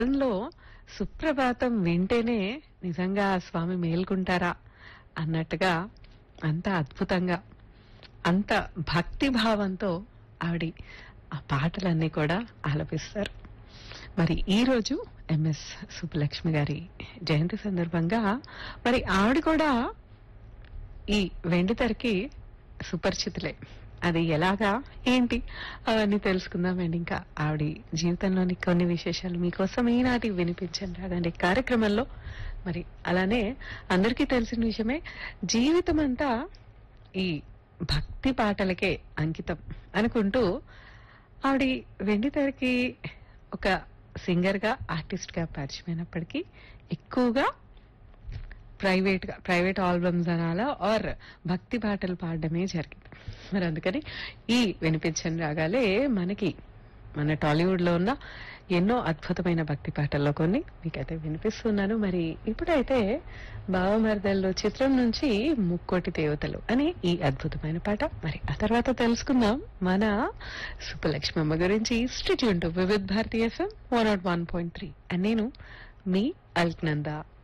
లో సుప్రభాతం వింటేనే నిజంగా ఆ స్వామి మేల్కుంటారా అన్నట్టుగా అంత అద్భుతంగా అంత భక్తి భావంతో ఆవిడ ఆ పాటలన్నీ కూడా ఆలపిస్తారు మరి ఈ రోజు ఎంఎస్ సుబ్బలక్ష్మి గారి జయంతి సందర్భంగా మరి ఆవిడ కూడా ఈ వెండి తెరకి సుపరిచితులే అది ఎలాగా ఏంటి అవన్నీ తెలుసుకుందామండి ఇంకా ఆవిడ జీవితంలోని కొన్ని విశేషాలు మీకోసం ఈనాటి వినిపించండి రాదండి కార్యక్రమంలో మరి అలానే అందరికీ తెలిసిన విషయమే జీవితం అంతా ఈ భక్తి పాటలకే అంకితం అనుకుంటూ ఆవిడ వెండి తెరకి ఒక సింగర్ గా ఆర్టిస్ట్ గా పరిచయమైనప్పటికీ ఎక్కువగా ప్రైవేట్ గా ప్రైవేట్ ఆల్బమ్స్ అనాలా ఆర్ భక్తి పాటలు పాడడమే జరిగింది మరి అందుకని ఈ వినిపించని రాగాలే మనకి మన టాలీవుడ్ లో ఉన్న ఎన్నో అద్భుతమైన భక్తి పాటల్లో కొన్ని మీకైతే వినిపిస్తున్నాను మరి ఇప్పుడైతే బావమరదల్లో చిత్రం నుంచి ముక్కోటి దేవతలు అని ఈ అద్భుతమైన పాట మరి ఆ తర్వాత తెలుసుకుందాం మన సుబ్బలక్ష్మమ్మ గురించి stay tune to Vividh Bharati FM one naught one point three and నేను మీ అల్క్నందా